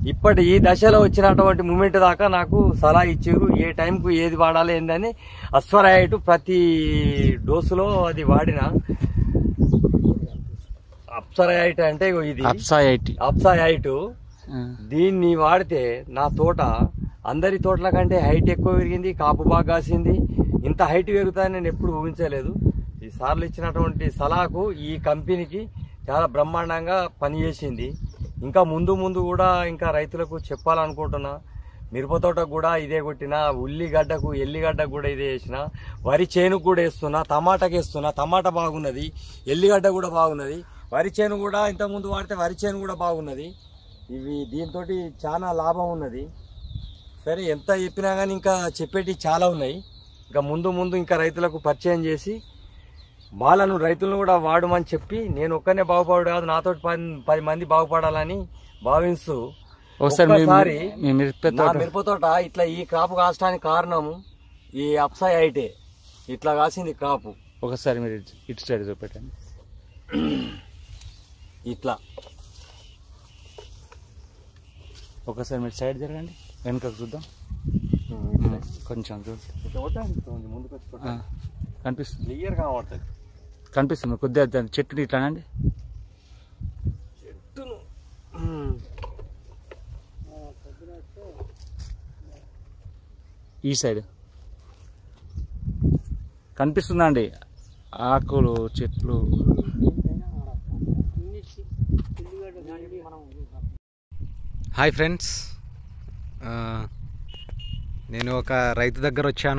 ఇప్పటి ఈ దశలో వచ్చినటువంటి మూమెంట్ దాకా నాకు సలహా ఇచ్చారు ఏ టైంకు ఏది వాడాలి ఏందని అస్వరాయిట్ ప్రతి డోసులో అది వాడిన అప్సరాయిట్ అంటే ఇగో ఇది అప్సా ఎయిటీ అప్సరాయిట్ దీన్ని వాడితే నా తోట అందరి తోటల కంటే హైట్ ఎక్కువ పెరిగింది కాపు బాగా కాసింది ఇంత హైట్ పెరుగుతాయని నేను ఎప్పుడు ఊహించలేదు ఈ సార్లు ఇచ్చినటువంటి సలహాకు ఈ కంపెనీకి చాలా బ్రహ్మాండంగా పనిచేసింది ఇంకా ముందు ముందు కూడా ఇంకా రైతులకు చెప్పాలనుకుంటున్నా మిరప తోటకు కూడా ఇదే కొట్టిన ఉల్లిగడ్డకు ఎల్లిగడ్డకు కూడా ఇదే వేసిన వరి చేనుకు కూడా వేస్తున్నా టమాటాకి వేస్తున్నా టమాటా బాగున్నది ఎల్లిగడ్డ కూడా బాగున్నది వరి చేను కూడా ఇంతకుముందు వాడితే వరి చేను కూడా బాగున్నది ఇవి దీంతో చాలా లాభం ఉన్నది సరే ఎంత చెప్పినా కానీ ఇంకా చెప్పేటి చాలా ఉన్నాయి ఇంకా ముందు ముందు ఇంకా రైతులకు పరిచయం చేసి వాళ్ళను రైతులను కూడా వాడమని చెప్పి నేను ఒక్కనే బాగుపడు కాదు నాతో పది పది మంది బాగుపడాలని భావిస్తూ ఒకసారి మీ- ఒక్కసారి మీ మిరప నా తోట మిరప తోట ఇట్లా ఈ క్రాప్ కాసడానికి కారణము ఈ అప్సాయి అయితే ఇట్లా కాసింది క్రాపు ఒకసారి మీరు ఇటు- ఇటు సైడ్ చూపెట్టండి ఇట్లా ఒకసారి మీరు సైడ్ జరగండి వెనుకకు చూద్దాం కొంచెం చూడు ఇట్లా కొట్టండి, కొంచెం ముందుకు వచ్చి ఆ, కొట్టండి. కనిపిస్తుంది క్లియర్ కనబడుతుంది కనిపిస్తుంది కొద్దిగా దాని చెట్టు ఇట్లానండి చెట్టును ఉమ్. ఈ సైడ్ కనిపిస్తుందండి ఆకులు చెట్లు హాయ్ ఫ్రెండ్స్ ఆ, నేను ఒక రైతు దగ్గర వచ్చాను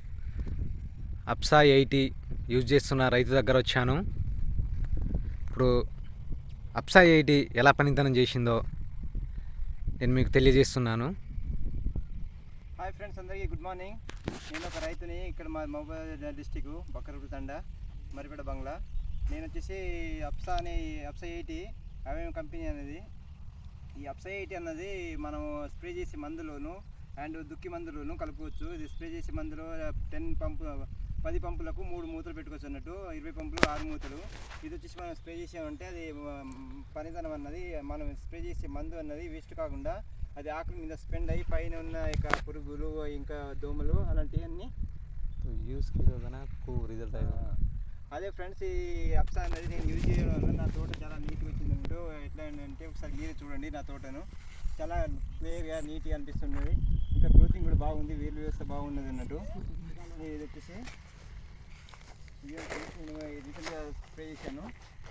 అప్సా ఎయిటీ యూజ్ చేస్తున్న రైతు దగ్గర వచ్చాను ఇప్పుడు అప్సా ఎయిటీ ఎలా పనితనం చేసిందో నేను మీకు తెలియజేస్తున్నాను హాయ్ ఫ్రెండ్స్ అందరికీ గుడ్ మార్నింగ్ నేను ఒక రైతుని ఇక్కడ మా మహబూబ్ డిస్టిక్ బక్కరూరు తండ మరిపేట బంగ్లా నేను వచ్చేసి అప్సా అనే అప్సా ఎయిటీ అవయం కంపెనీ అనేది ఈ అప్సా ఎయిటీ అన్నది మనం స్ప్రే చేసే మందులోను అండ్ దుక్కి మందులోను కలుపుకోవచ్చు ఇది స్ప్రే చేసే మందులో టెన్ పంపు పది పంపులకు మూడు మూతలు పెట్టుకోవచ్చు అన్నట్టు ఇరవై పంపులు ఆరు మూతలు ఇది వచ్చేసి మనం స్ప్రే చేసామంటే అది ఉమ్, పనితనం అన్నది మనం స్ప్రే చేసే మందు అన్నది వేస్ట్ కాకుండా అది ఆకుల మీద స్పెండ్ అయ్యి పైన ఉన్న ఇక పురుగులు ఇంకా దోమలు అలాంటివన్నీ యూస్కి రిజల్ట్ అదే ఫ్రెండ్స్ ఈ అప్సా అనేది నేను యూజ్ చేయడం వల్ల నా తోట చాలా నీట్గా వచ్చింది అన్నట్టు ఎట్లా అంటే ఒకసారి మీరే చూడండి నా తోటను చాలా క్లియర్గా నీట్గా అనిపిస్తున్నది ఇంకా గ్రోతింగ్ కూడా బాగుంది వేలు వ్యవస్థ బాగున్నది అన్నట్టు ఇది వచ్చేసి ఇది వచ్చేసి నేను రీసెంట్గా స్ప్రే చేశాను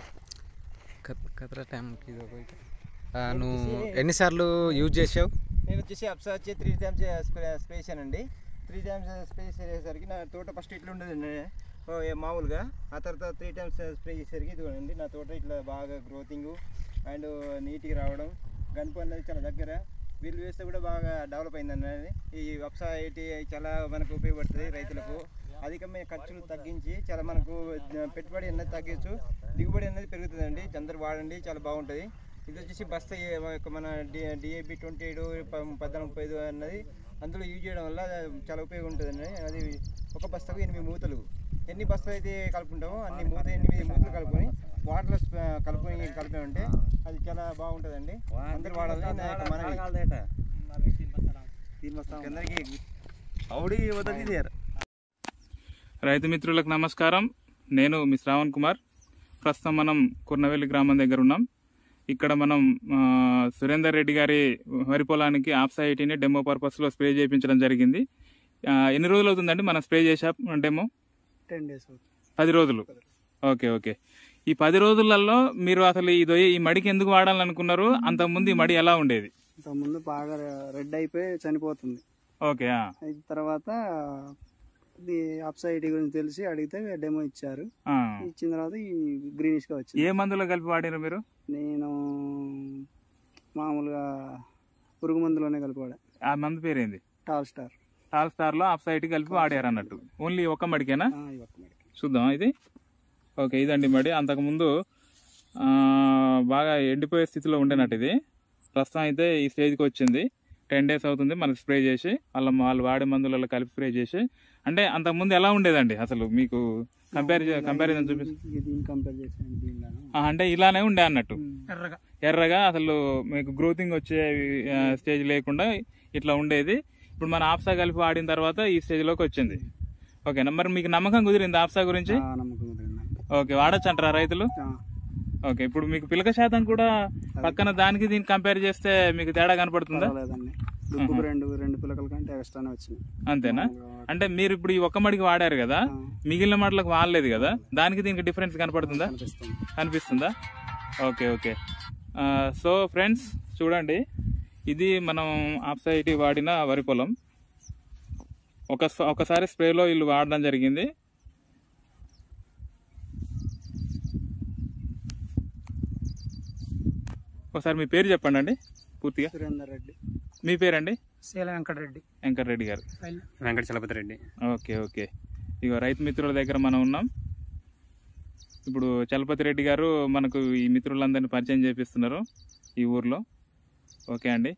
కతరా టైంకి నువ్వు ఎన్నిసార్లు యూజ్ చేసావు నేను వచ్చేసి అప్సా వచ్చి త్రీ టైమ్స్ స్ప్రే స్ప్రే చేశానండి త్రీ టైమ్స్ స్ప్రే చేసేసరికి నా తోట ఫస్ట్ ఇట్లా ఉండేదండి ఓ, ఏ మామూలుగా ఆ తర్వాత త్రీ టైమ్స్ స్ప్రే చేసేసరికి ఇదిగోండి నా తోట ఇట్లా బాగా గ్రోతింగ్ అండ్ నీట్గా రావడం గనుపు అన్నది చాలా దగ్గర వీళ్ళు వేస్తే కూడా బాగా డెవలప్ అయింది అన్నది ఈ అప్సా ఐటీ చాలా మనకు ఉపయోగపడుతుంది రైతులకు అధికమైన ఖర్చులు తగ్గించి చాలా మనకు పెట్టుబడి అన్నది తగ్గించు దిగుబడి అనేది పెరుగుతుందండి అందరూ వాడండి చాలా బాగుంటుంది ఇది వచ్చేసి బస్తా ఏ- ఒక మన డి డిఏబి ట్వంటీ ఏడు పద్నాలుగు ముప్పై ఐదు అన్నది అందులో యూజ్ చేయడం వల్ల చాలా ఉపయోగం ఉంటుందండి అది ఒక బస్తాకు ఎనిమిది మూతలు ఎన్ని బస్తాలు అయితే కలుపుకుంటామో అన్ని మూత ఎనిమిది మూతలు కలుపుకొని వాటర్లో స్ప- కలుపుకొని కలిపామంటే అది చాలా బాగుంటుందండి అందరూ వాడాలని నా యొక్క మనవి అందరికీ అవుడి వదిలి రైతు మిత్రులకు నమస్కారం నేను మీ శ్రావణ్ కుమార్ ప్రస్తుతం మనం కుర్నవెల్లి గ్రామం దగ్గర ఉన్నాం ఇక్కడ మనం ఆ, సురేందర్ రెడ్డి గారి వరి పొలానికి ఆప్సైటీని డెమో పర్పస్లో స్ప్రే చేయించడం జరిగింది ఆ, ఎన్ని రోజులు అవుతుందండి మనం స్ప్రే చేసా డెమో టెన్ డేస్ పది రోజులు ఓకే ఓకే ఈ పది రోజులలో మీరు అసలు ఇది ఈ మడికి ఎందుకు వాడాలనుకున్నారు అంతకుముందు ఈ మడి ఎలా ఉండేది ముందు బాగా రెడ్ అయిపోయి చనిపోతుంది ఓకే ఆ, అయిన తర్వాత ఇది అప్సైడ్ గురించి తెలిసి అడిగితే డెమో ఇచ్చారు ఆ. ఇచ్చిన తర్వాత ఈ గ్రీనిష్ గా వచ్చింది ఏ మందులో కలిపి వాడారు మీరు నేను మామూలుగా పురుగు మందులోనే కలిపాడు ఆ మందు పేరేంది టాల్ స్టార్ టాల్ స్టార్లో ఆప్సైట్ కలిపి వాడారు అన్నట్టు ఓన్లీ ఒక మడికేనా ఆ, ఈ ఒక్క మేడకి. చూద్దాం ఇది ఓకే ఇదండి మడి అంతకుముందు ఆ, బాగా ఎండిపోయే స్థితిలో ఉండేనట్టు ఇది ప్రస్తుతం అయితే ఈ స్టేజ్కి వచ్చింది టెన్ డేస్ అవుతుంది మనకి స్ప్రే చేసి వాళ్ళ వాళ్ళు వాడే మందులలో కలిపి స్ప్రే చేసి అంటే అంతకుముందు ఎలా ఉండేదండి అసలు మీకు కంపేర్ కంపారిజన్ చూపిస్తా ఇది దీన్ని కంపేర్ చేసాను దీనిలో ఆ, అంటే ఇలానే ఉండే అన్నట్టు ఎర్రగా అసలు మీకు గ్రోతింగ్ వచ్చే స్టేజ్ లేకుండా ఇట్లా ఉండేది ఇప్పుడు మన ఆప్సా కలిపి వాడిన తర్వాత ఈ స్టేజ్ లోకి వచ్చింది ఓకేనా మరి మీకు నమ్మకం కుదిరింది ఆప్సా గురించి ఆ, నమ్మకం కుదిరిందండి. ఓకే వాడచ్చు అంటారా రైతులు ఆ, ఓకే ఇప్పుడు మీకు పిలక శాతం కూడా పక్కన దానికి దీనికి కంపేర్ చేస్తే మీకు తేడా కనపడుతుందా పర్వాలేదండి దుబ్బుకు రెండు రెండు పిలకల కంటే ఎక్స్ట్రానే వచ్చినాయి అంతేనా అంటే మీరు ఇప్పుడు ఈ ఒక్క మడికి వాడారు కదా మిగిలిన మడలకు వాడలేదు కదా దానికి దీనికి డిఫరెన్స్ కనపడుతుందా అనిపిస్తుంది అనిపిస్తుందా ఓకే ఓకే ఆ, సో ఫ్రెండ్స్ చూడండి ఇది మనం ఆప్సైటీ వాడిన వరి పొలం ఒక ఒకసారి స్ప్రేలో వీళ్ళు వాడడం జరిగింది ఒకసారి మీ పేరు చెప్పండి అండి పూర్తిగా సురేందర్ రెడ్డి మీ పేరండి శీల వెంకటరెడ్డి వెంకటరెడ్డి గారు వెంకట చలపతి రెడ్డి ఓకే ఓకే ఇగో రైతు మిత్రుల దగ్గర మనం ఉన్నాం ఇప్పుడు చలపతి రెడ్డి గారు మనకు ఈ మిత్రులందరినీ పరిచయం చేపిస్తున్నారు ఈ ఊర్లో ఓకే అండి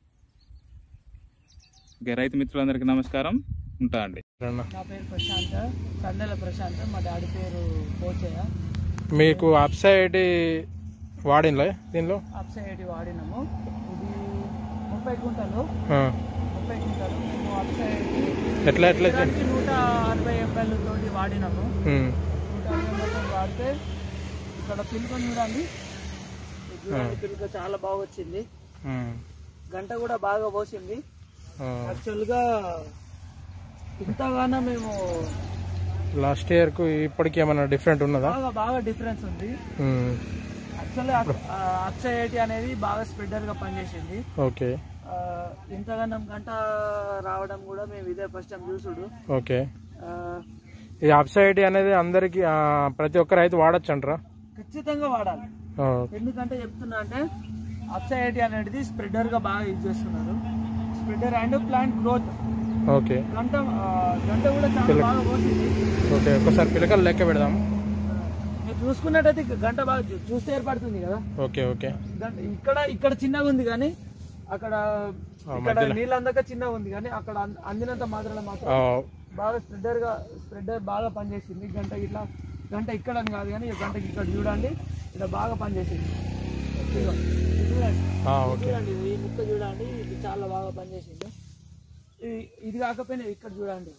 ఓకే రైతు మిత్రులందరికీ నమస్కారం ఉంటా అండి నా పేరు ప్రశాంత్ కందెల ప్రశాంత్ మా డాడీ పేరు పోచయ్య మీకు అప్సైడ్ వాడినలే దీనిలో అప్సైడ్ వాడినాము ఇది ముప్పై గుంటలు ఆ. ముప్పై గుంటలు మేము అప్సైడ్ ఎట్లా ఎట్లా చే- ఎకరానికి నూట అరవై ఎంఎల్ తోటి వాడినాము ఉమ్. నూట అరవై ఎంఎల్ తోటి వాడితే ఇక్కడ పిలుక చూడండి ఇది చూడండి పిలుక చాలా బాగా వచ్చింది ఉమ్. గంట కూడా బాగా పోసింది ఆ. యాక్చువల్గా ఇంతగానో మేము లాస్ట్ ఇయర్ కు ఇప్పటికి ఏమైనా డిఫరెంట్ ఉన్నదా బాగా బాగా డిఫరెన్స్ ఉంది ఉమ్. యాక్చువల్లీ అక్షయ్ ఐటీ అనేది బాగా స్ప్రెడర్ గా పనిచేసింది ఓకే ఆ, ఇంతగానం గంట రావడం కూడా మేము ఇదే ఫస్ట్ టైం చూసుడు ఓకే ఆ, ఈ అప్సైడ్ అనేది అందరికి ఆ, ప్రతి ఒక్కరు అయితే వాడచ్చు అంటారా ఖచ్చితంగా వాడాలి ఆ. ఎందుకంటే చెప్తున్నా అంటే అక్షయ్ ఐటీ అనేది స్ప్రెడర్ గా బాగా యూజ్ చేస్తున్నారు spreader and plant growth okay గంట ఆ, గంట కూడా చాలా బాగా పోసింది ఓకే ఒకసారి పిలకలు లెక్క పెడదాం మీరు చూసుకున్నట్టయితే గంట బాగా చూ- చూస్తే ఏర్పడుతుంది కదా ఓకే ఓకే గంట ఇక్కడ ఇక్కడ చిన్నగా ఉంది కానీ అక్కడ ఇక్కడ నీళ్ళు అందక చిన్నగా ఉంది కానీ అక్కడ అంద- అందినంత మాత్రం మాత్రం ఆ, బాగా స్ప్రెడర్ గా స్ప్రెడర్ బాగా పనిచేసింది గంట ఇట్లా గంట ఇక్కడ అని కాదు కానీ ఈ గంటకి ఇక్కడ చూడండి ఇక్కడ బాగా పనిచేసింది ఇదిగో, ఇది చూడండి ఆ, ఓకే చూడండి ఇది, ఈ ముక్క చూడండి ఇది చాలా బాగా పనిచేసింది ఇది ఇది కాకపోయినా ఇక్కడ చూడండి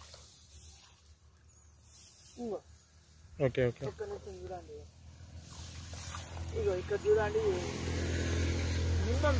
ఇదిగో, ఓకే ఓకే ఒక్క నిమిషం చూడండి ఇగో ఇక్కడ చూడండి మినిమం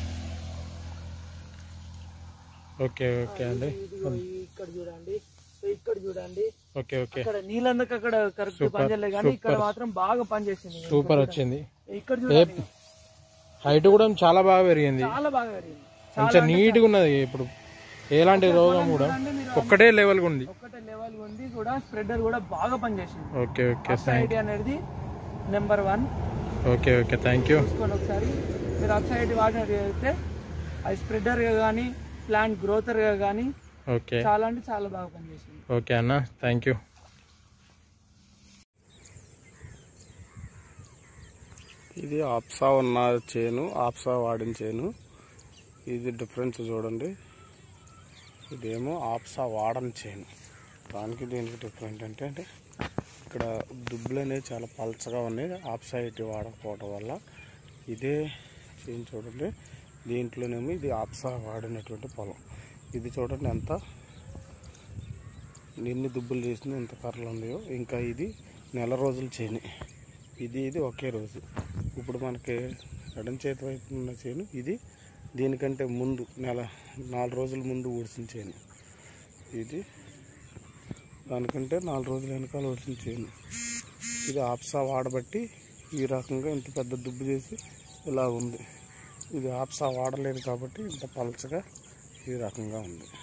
ఓకే ఓకే అండి ఇదిగో ఇక్కడ చూడండి సో ఇక్కడ చూడండి ఓకే ఓకే అక్కడ నీళ్ళందక అక్కడ కరెక్ట్ పనిచేయలే కానీ ఇక్కడ మాత్రం బాగా పనిచేసింది సూపర్ వచ్చింది ఇక్కడ చూడండి హైట్ కూడా చాలా బాగా పెరిగింది చాలా బాగా పెరిగింది మంచిగా నీట్గా ఉన్నది ఇప్పుడు ఎలాంటి రోగం కూడా ఒక్కటే లెవెల్గా ఉంది ఒక్కటే లెవెల్ ఉంది కూడా స్ప్రెడర్ కూడా బాగా పనిచేసింది ఓకే ఓకే అప్సైడ్ అనేది number one okay okay thank you చూసుకోండి ఒకసారి మీరు అప్సైడ్ వాడినట్లయితే అది స్ప్రెడర్ గా కానీ ప్లాంట్ గ్రోతర్ గా కానీ ఓకే చాలా అంటే చాలా బాగా పనిచేసింది ఓకే అన్న థ్యాంక్ యూ ఇది ఆప్సా ఉన్న చేను ఆప్సా వాడిన చేను ఇది డిఫరెన్స్ చూడండి ఇదేమో ఆప్సా వాడని చేను దానికి దీనికి డిఫరెంట్ అంటే అంటే ఇక్కడ దుబ్బులు అనేవి చాలా పలచగా ఉన్నాయి ఆప్సా ఇటు వాడకపోవడం వల్ల ఇదే చేను చూడండి దీంట్లోనేమో ఇది ఆప్సా వాడినటువంటి పొలం ఇది చూడండి ఎంత ఎన్ని దుబ్బులు చేసింది ఎంత కర్రలు ఉన్నాయో ఇంకా ఇది నెల రోజులు చేను ఇది ఇది ఒకే రోజు ఇప్పుడు మనకి ఎడం చేతి వైపు ఉన్న చేను ఇది దీనికంటే ముందు నెల నాలుగు రోజుల ముందు ఊడిసిన చేను ఇది దానికంటే నాలుగు రోజుల వెనకాల ఊడిసిన చేను ఇది ఆప్సా వాడబట్టి ఈ రకంగా ఇంత పెద్ద దుబ్బు చేసి ఇలా ఉంది ఇది ఆప్సా వాడలేదు కాబట్టి ఇంత పలచగా ఈ రకంగా ఉంది